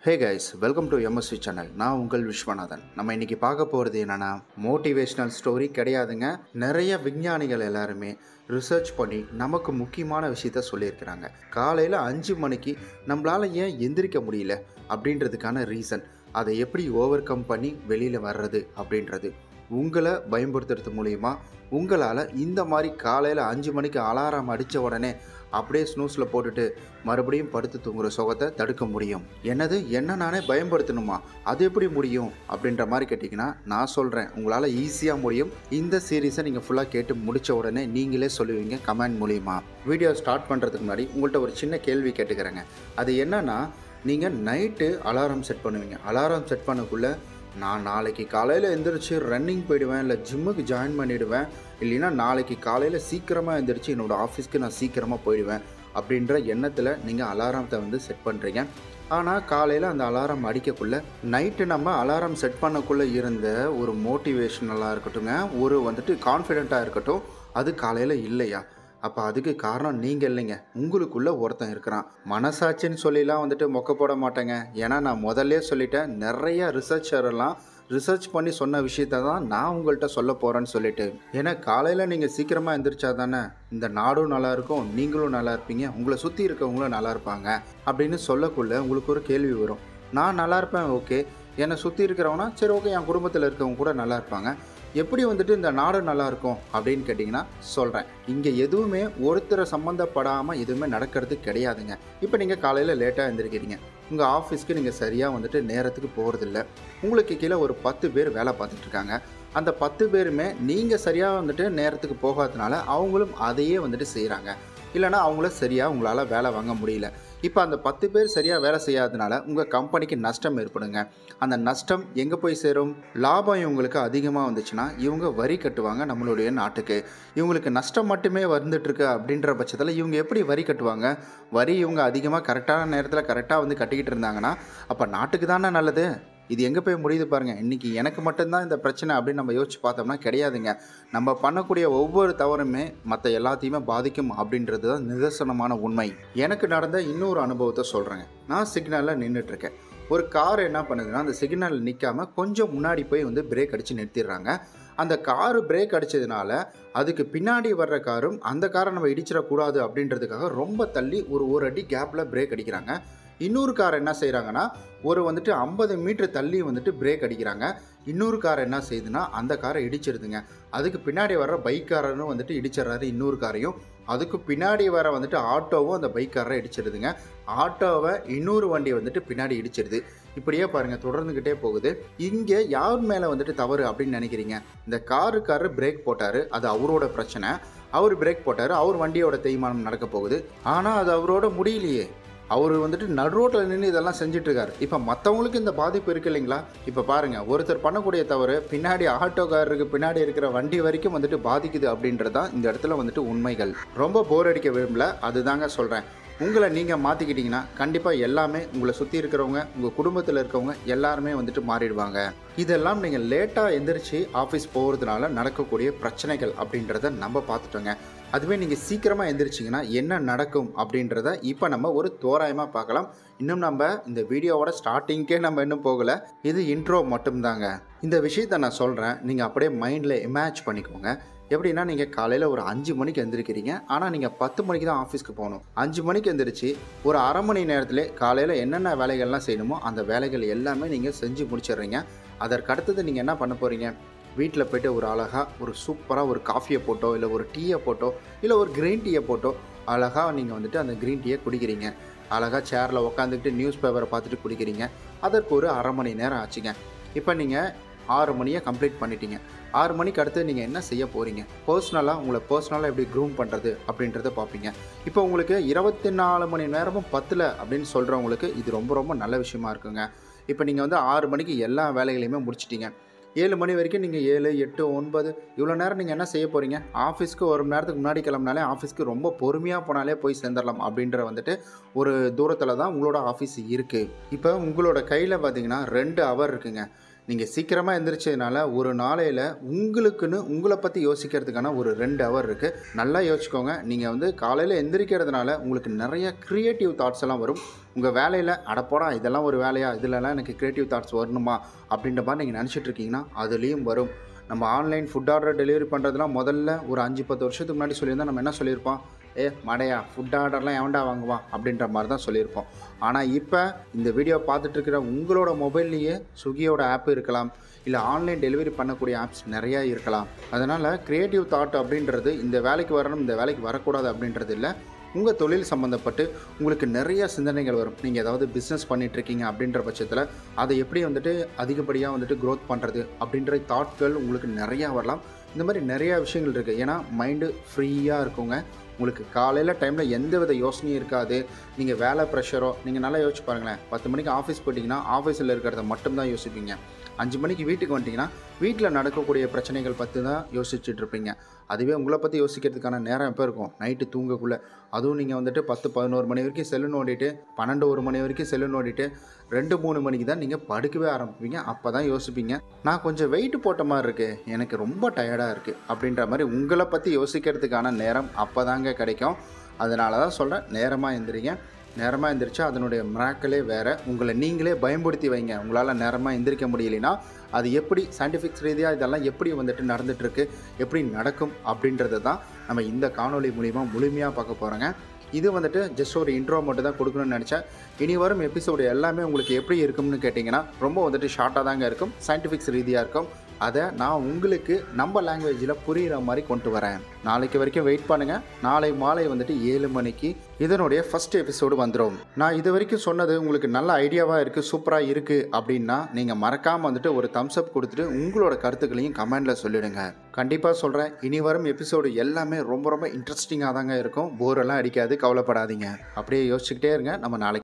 hey guys welcome to MSV channel நான் உங்கள் விஸ்வநாதன் நம்ம இன்னைக்கு பார்க்க போகிறது என்னன்னா மோட்டிவேஷ்னல் ஸ்டோரி கிடையாதுங்க நிறைய விஞ்ஞானிகள் எல்லாருமே ரிசர்ச் பண்ணி நமக்கு முக்கியமான விஷயத்த சொல்லியிருக்கிறாங்க காலையில் அஞ்சு மணிக்கு நம்மளால் ஏன் எந்திரிக்க முடியல அப்படின்றதுக்கான ரீசன் அதை எப்படி ஓவர் கம் பண்ணி வெளியில் வர்றது அப்படின்றது உங்களை பயன்படுத்துறது மூலிமா உங்களால் இந்த மாதிரி காலையில் அஞ்சு மணிக்கு அலாரம் அடித்த உடனே அப்படியே ஸ்னூஸில் போட்டுட்டு மறுபடியும் படுத்து தூங்குற சுகத்தை தடுக்க முடியும் என்னது என்ன நானே பயன்படுத்தணுமா அது எப்படி முடியும் அப்படின்ற மாதிரி கேட்டிங்கன்னா நான் சொல்கிறேன் உங்களால் ஈஸியாக முடியும் இந்த சீரீஸை நீங்கள் ஃபுல்லாக கேட்டு முடித்த உடனே நீங்களே சொல்லுவீங்க கமெண்ட் மூலிமா வீடியோ ஸ்டார்ட் பண்ணுறதுக்கு முன்னாடி உங்கள்கிட்ட ஒரு சின்ன கேள்வி கேட்டுக்கிறேங்க அது என்னன்னா நீங்கள் நைட்டு அலாரம் செட் பண்ணுவீங்க அலாரம் செட் பண்ணக்குள்ளே நான் நாளைக்கு காலையில் எந்திரிச்சு ரன்னிங் போயிடுவேன் இல்லை ஜிம்முக்கு ஜாயின் பண்ணிவிடுவேன் இல்லைன்னா நாளைக்கு காலையில் சீக்கிரமாக எந்திரிச்சு என்னோடய ஆஃபீஸ்க்கு நான் சீக்கிரமாக போயிடுவேன் அப்படின்ற எண்ணத்தில் நீங்கள் அலாரத்தை வந்து செட் பண்ணுறீங்க ஆனால் காலையில் அந்த அலாரம் அடிக்கக்குள்ளே நைட்டு நம்ம அலாரம் செட் பண்ணக்குள்ளே இருந்த ஒரு மோட்டிவேஷனலாக இருக்கட்டுங்க ஒரு வந்துட்டு கான்ஃபிடெண்ட்டாக இருக்கட்டும் அது காலையில் இல்லையா அப்போ அதுக்கு காரணம் நீங்கள் இல்லைங்க உங்களுக்குள்ள ஒருத்தன் இருக்கிறான் மனசாட்சின்னு சொல்லிலாம் வந்துட்டு மொக்க போட மாட்டேங்க ஏன்னா நான் முதல்ல சொல்லிட்டேன் நிறைய ரிசர்ச்சர் எல்லாம் ரிசர்ச் பண்ணி சொன்ன விஷயத்த தான் நான் உங்கள்கிட்ட சொல்ல போகிறேன்னு சொல்லிட்டு ஏன்னா காலையில் நீங்கள் சீக்கிரமாக எந்திரிச்சா தானே இந்த நாடும் நல்லா இருக்கும் நீங்களும் நல்லா இருப்பீங்க உங்களை சுற்றி இருக்கவங்களும் நல்லா இருப்பாங்க அப்படின்னு சொல்லக்குள்ள உங்களுக்கு ஒரு கேள்வி வரும் நான் நல்லா இருப்பேன் ஓகே என்னை சுற்றி இருக்கிறவனா சரி ஓகே என் குடும்பத்தில் இருக்கவங்க கூட நல்லா இருப்பாங்க எப்படி வந்துட்டு இந்த நாடு நல்லா இருக்கும் அப்படின்னு கேட்டிங்கன்னா சொல்கிறேன் இங்கே எதுவுமே ஒருத்தரை சம்மந்தப்படாமல் எதுவுமே நடக்கிறது கிடையாதுங்க இப்போ நீங்கள் காலையில் லேட்டாக எழுந்திருக்கிறீங்க உங்கள் ஆஃபீஸ்க்கு நீங்கள் சரியாக வந்துட்டு நேரத்துக்கு போகிறதில்ல உங்களுக்கு கீழே ஒரு பத்து பேர் வேலை பார்த்துட்டு இருக்காங்க அந்த பத்து பேருமே நீங்கள் சரியாக வந்துட்டு நேரத்துக்கு போகாதனால அவங்களும் அதையே வந்துட்டு செய்கிறாங்க இல்லைனா அவங்கள சரியாக உங்களால் வேலை வாங்க முடியல இப்போ அந்த பத்து பேர் சரியாக வேலை செய்யாதனால உங்கள் கம்பெனிக்கு நஷ்டம் ஏற்படுங்க அந்த நஷ்டம் எங்கே போய் சேரும் லாபம் இவங்களுக்கு அதிகமாக வந்துச்சுன்னா இவங்க வரி கட்டுவாங்க நம்மளுடைய நாட்டுக்கு இவங்களுக்கு நஷ்டம் மட்டுமே வந்துட்டுருக்கு அப்படின்ற பட்சத்தில் இவங்க எப்படி வரி கட்டுவாங்க வரி இவங்க அதிகமாக கரெக்டான நேரத்தில் கரெக்டாக வந்து கட்டிக்கிட்டு இருந்தாங்கன்னா அப்போ நாட்டுக்கு தானே நல்லது இது எங்கே போய் முடியுது பாருங்கள் இன்றைக்கி எனக்கு மட்டும்தான் இந்த பிரச்சனை அப்படின்னு நம்ம யோசிச்சு பார்த்தோம்னா கிடையாதுங்க நம்ம பண்ணக்கூடிய ஒவ்வொரு தவறுமே மற்ற எல்லாத்தையுமே பாதிக்கும் அப்படின்றது தான் நிதர்சனமான உண்மை எனக்கு நடந்த இன்னொரு அனுபவத்தை சொல்கிறேங்க நான் சிக்னலில் நின்றுட்டுருக்கேன் ஒரு கார் என்ன பண்ணுதுன்னா அந்த சிக்னல் நிற்காம கொஞ்சம் முன்னாடி போய் வந்து பிரேக் அடித்து நிறுத்திடுறாங்க அந்த காரு பிரேக் அடித்ததுனால அதுக்கு பின்னாடி வர்ற காரும் அந்த காரை நம்ம இடிச்சிடக்கூடாது அப்படின்றதுக்காக ரொம்ப தள்ளி ஒரு ஒரு அடி கேப்பில் பிரேக் அடிக்கிறாங்க இன்னொரு கார் என்ன செய்கிறாங்கன்னா ஒரு வந்துட்டு ஐம்பது மீட்டர் தள்ளி வந்துட்டு பிரேக் அடிக்கிறாங்க இன்னொரு கார் என்ன செய்யுதுன்னா அந்த காரை இடிச்சிருதுங்க அதுக்கு பின்னாடி வர்ற பைக்காரரும் வந்துட்டு இடிச்சிடுறாரு இன்னொரு காரையும் அதுக்கு பின்னாடி வர வந்துட்டு ஆட்டோவும் அந்த பைக்காரரை இடிச்சிருதுங்க ஆட்டோவை இன்னொரு வண்டி வந்துட்டு பின்னாடி இடிச்சிருது இப்படியே பாருங்கள் தொடர்ந்துக்கிட்டே போகுது இங்கே யார் மேலே வந்துட்டு தவறு அப்படின்னு நினைக்கிறீங்க இந்த காருக்காரர் பிரேக் போட்டார் அது அவரோட பிரச்சனை அவர் பிரேக் போட்டார் அவர் வண்டியோட தேய்மானம் நடக்க போகுது ஆனால் அது அவரோட முடியலையே அவர் வந்துட்டு நடுரோட்டில் நின்று இதெல்லாம் செஞ்சுட்டு இருக்காரு இப்போ மற்றவங்களுக்கு இந்த பாதிப்பு இருக்கு இல்லைங்களா இப்போ பாருங்க ஒருத்தர் பண்ணக்கூடிய தவறு பின்னாடி ஆட்டோக்காரருக்கு பின்னாடி இருக்கிற வண்டி வரைக்கும் வந்துட்டு பாதிக்குது அப்படின்றது தான் இந்த இடத்துல வந்துட்டு உண்மைகள் ரொம்ப போர் அடிக்க விரும்பல அதுதாங்க சொல்கிறேன் உங்களை நீங்கள் மாற்றிக்கிட்டீங்கன்னா கண்டிப்பாக எல்லாமே உங்களை சுற்றி இருக்கிறவங்க உங்கள் குடும்பத்தில் இருக்கவங்க எல்லாருமே வந்துட்டு மாறிடுவாங்க இதெல்லாம் நீங்கள் லேட்டாக எந்திரிச்சு ஆஃபீஸ் போகிறதுனால நடக்கக்கூடிய பிரச்சனைகள் அப்படின்றத நம்ம பார்த்துட்டோங்க அதுவே நீங்கள் சீக்கிரமாக எந்திரிச்சிங்கன்னா என்ன நடக்கும் அப்படின்றத இப்போ நம்ம ஒரு தோராயமாக பார்க்கலாம் இன்னும் நம்ம இந்த வீடியோவோட ஸ்டார்டிங்கே நம்ம இன்னும் போகலை இது இன்ட்ரோ மட்டும்தாங்க இந்த விஷயத்த நான் சொல்கிறேன் நீங்கள் அப்படியே மைண்டில் இமேஜ் பண்ணிக்கோங்க எப்படின்னா நீங்கள் காலையில் ஒரு அஞ்சு மணிக்கு எந்திரிக்கிறீங்க ஆனால் நீங்கள் பத்து மணிக்கு தான் ஆஃபீஸ்க்கு போகணும் அஞ்சு மணிக்கு எந்திரிச்சு ஒரு அரை மணி நேரத்தில் காலையில் என்னென்ன வேலைகள்லாம் செய்யணுமோ அந்த வேலைகள் எல்லாமே நீங்கள் செஞ்சு முடிச்சிடுறீங்க அதற்கு அடுத்தது நீங்கள் என்ன பண்ண போகிறீங்க வீட்டில் போய்ட்டு ஒரு அழகாக ஒரு சூப்பராக ஒரு காஃபியை போட்டோ இல்லை ஒரு டீயை போட்டோ இல்லை ஒரு க்ரீன் டீயை போட்டோ அழகாக நீங்கள் வந்துட்டு அந்த க்ரீன் டீயை குடிக்கிறீங்க அழகாக சேரில் உட்காந்துக்கிட்டு நியூஸ் பேப்பரை பார்த்துட்டு குடிக்கிறீங்க அதற்கு ஒரு அரை மணி நேரம் ஆச்சுங்க இப்போ நீங்கள் ஆறு மணியை கம்ப்ளீட் பண்ணிட்டீங்க ஆறு மணிக்கு அடுத்து நீங்கள் என்ன செய்ய போகிறீங்க பர்சனலாக உங்களை பர்சனலாக எப்படி க்ரூம் பண்ணுறது அப்படின்றத பார்ப்பீங்க இப்போ உங்களுக்கு இருபத்தி நாலு மணி நேரமும் பத்தில் அப்படின்னு சொல்கிறவங்களுக்கு இது ரொம்ப ரொம்ப நல்ல விஷயமா இருக்குங்க இப்போ நீங்கள் வந்து ஆறு மணிக்கு எல்லா வேலைகளையுமே முடிச்சிட்டீங்க ஏழு மணி வரைக்கும் நீங்கள் ஏழு எட்டு ஒன்பது இவ்வளோ நேரம் நீங்கள் என்ன செய்ய போகிறீங்க ஆஃபீஸ்க்கு ஒரு மணி நேரத்துக்கு முன்னாடி கிளம்புனாலே ஆஃபீஸ்க்கு ரொம்ப பொறுமையாக போனாலே போய் சேர்ந்துடலாம் அப்படின்ற வந்துட்டு ஒரு தூரத்தில் தான் உங்களோட ஆஃபீஸ் இருக்குது இப்போ உங்களோட கையில் பார்த்தீங்கன்னா ரெண்டு ஹவர் இருக்குங்க நீங்கள் சீக்கிரமாக எந்திரிச்சதுனால ஒரு நாளையில் உங்களுக்குன்னு உங்களை பற்றி யோசிக்கிறதுக்கான ஒரு ரெண்டு ஹவர் இருக்குது நல்லா யோசிச்சுக்கோங்க நீங்கள் வந்து காலையில் எந்திரிக்கிறதுனால உங்களுக்கு நிறைய க்ரியேட்டிவ் தாட்ஸ் எல்லாம் வரும் உங்கள் வேலையில் அடப்போடா இதெல்லாம் ஒரு வேலையா இதிலலாம் எனக்கு க்ரியேட்டிவ் தாட்ஸ் வரணுமா அப்படின்ற மாதிரி நீங்கள் நினச்சிட்டு இருக்கீங்கன்னா அதுலேயும் வரும் நம்ம ஆன்லைன் ஃபுட் ஆர்டர் டெலிவரி பண்ணுறதுலாம் முதல்ல ஒரு அஞ்சு பத்து வருஷத்துக்கு முன்னாடி சொல்லியிருந்தா நம்ம என்ன சொல்லியிருப்போம் ஏ மடையா ஃபுட் ஆர்டர்லாம் எவன்டா வாங்குவான் அப்படின்ற மாதிரி தான் சொல்லியிருப்போம் ஆனால் இப்போ இந்த வீடியோ பார்த்துட்டு இருக்கிற உங்களோட மொபைல்லையே ஸ்விக்கியோட ஆப் இருக்கலாம் இல்லை ஆன்லைன் டெலிவரி பண்ணக்கூடிய ஆப்ஸ் நிறையா இருக்கலாம் அதனால் க்ரியேட்டிவ் தாட் அப்படின்றது இந்த வேலைக்கு வரணும் இந்த வேலைக்கு வரக்கூடாது அப்படின்றது இல்லை உங்கள் தொழில் சம்மந்தப்பட்டு உங்களுக்கு நிறைய சிந்தனைகள் வரும் நீங்கள் ஏதாவது பிஸ்னஸ் பண்ணிகிட்ருக்கீங்க அப்படின்ற பட்சத்தில் அதை எப்படி வந்துட்டு அதிகப்படியாக வந்துட்டு க்ரோத் பண்ணுறது அப்படின்ற தாட்கள் உங்களுக்கு நிறையா வரலாம் இந்த மாதிரி நிறையா விஷயங்கள் இருக்குது ஏன்னா மைண்டு ஃப்ரீயாக இருக்குங்க உங்களுக்கு காலையில் டைமில் எந்த வித யோசனையும் இருக்காது நீங்கள் வேலை ப்ரெஷரோ நீங்கள் நல்லா யோசிச்சு பாருங்களேன் பத்து மணிக்கு ஆஃபீஸ் போயிட்டீங்கன்னா ஆஃபீஸில் இருக்கிறத மட்டும்தான் யோசிப்பீங்க அஞ்சு மணிக்கு வீட்டுக்கு வந்துட்டிங்கன்னா வீட்டில் நடக்கக்கூடிய பிரச்சனைகள் பற்றி தான் யோசிச்சுட்டு இருப்பீங்க அதுவே உங்களை பற்றி யோசிக்கிறதுக்கான நேரம் எப்போ இருக்கும் நைட்டு தூங்கக்குள்ளே அதுவும் நீங்கள் வந்துட்டு பத்து பதினோரு மணி வரைக்கும் செல்லு நோண்டிட்டு பன்னெண்டு ஒரு மணி வரைக்கும் செல்லு நோண்டிட்டு ரெண்டு மூணு மணிக்கு தான் நீங்கள் படுக்கவே ஆரம்பிப்பீங்க அப்போ தான் யோசிப்பீங்க நான் கொஞ்சம் வெயிட் போட்ட மாதிரி இருக்குது எனக்கு ரொம்ப டயர்டாக இருக்குது அப்படின்ற மாதிரி உங்களை பற்றி யோசிக்கிறதுக்கான நேரம் அப்போ தாங்க கிடைக்கும் அதனால தான் சொல்கிறேன் நேரமாக எந்திரிங்க நேரமாக எந்திரிச்சா அதனுடைய மிராக்களே வேறு உங்களை நீங்களே பயன்படுத்தி வைங்க உங்களால் நேரமாக எந்திரிக்க முடியலைன்னா அது எப்படி சயின்டிஃபிக்ஸ் ரீதியாக இதெல்லாம் எப்படி வந்துட்டு நடந்துகிட்ருக்கு எப்படி நடக்கும் அப்படின்றது தான் நம்ம இந்த காணொளி மூலிமா முழுமையாக பார்க்க போகிறோங்க இது வந்துட்டு ஜஸ்ட் ஒரு இன்ட்ரோ மட்டும் தான் கொடுக்கணும்னு நினச்சேன் இனி வரும் எபிசோடு எல்லாமே உங்களுக்கு எப்படி இருக்கும்னு கேட்டிங்கன்னா ரொம்ப வந்துட்டு ஷார்ட்டாக தாங்க இருக்கும் சயின்டிஃபிக்ஸ் ரீதியாக இருக்கும் அதை நான் உங்களுக்கு நம்ம லாங்குவேஜில் புரிகிற மாதிரி கொண்டு வரேன் நாளைக்கு வரைக்கும் வெயிட் பண்ணுங்கள் நாளை மாலை வந்துட்டு ஏழு மணிக்கு இதனுடைய ஃபஸ்ட் எபிசோடு வந்துடும் நான் இது வரைக்கும் சொன்னது உங்களுக்கு நல்ல ஐடியாவாக இருக்குது சூப்பராக இருக்குது அப்படின்னா நீங்கள் மறக்காமல் வந்துட்டு ஒரு தம்ஸ் அப் கொடுத்துட்டு உங்களோட கருத்துக்களையும் கமெண்டில் சொல்லிடுங்க கண்டிப்பாக சொல்கிறேன் இனி வரும் எபிசோடு எல்லாமே ரொம்ப ரொம்ப இன்ட்ரெஸ்டிங்காக தாங்க இருக்கும் போரெல்லாம் அடிக்காது கவலைப்படாதீங்க அப்படியே யோசிச்சுக்கிட்டே இருங்க நம்ம நாளைக்கு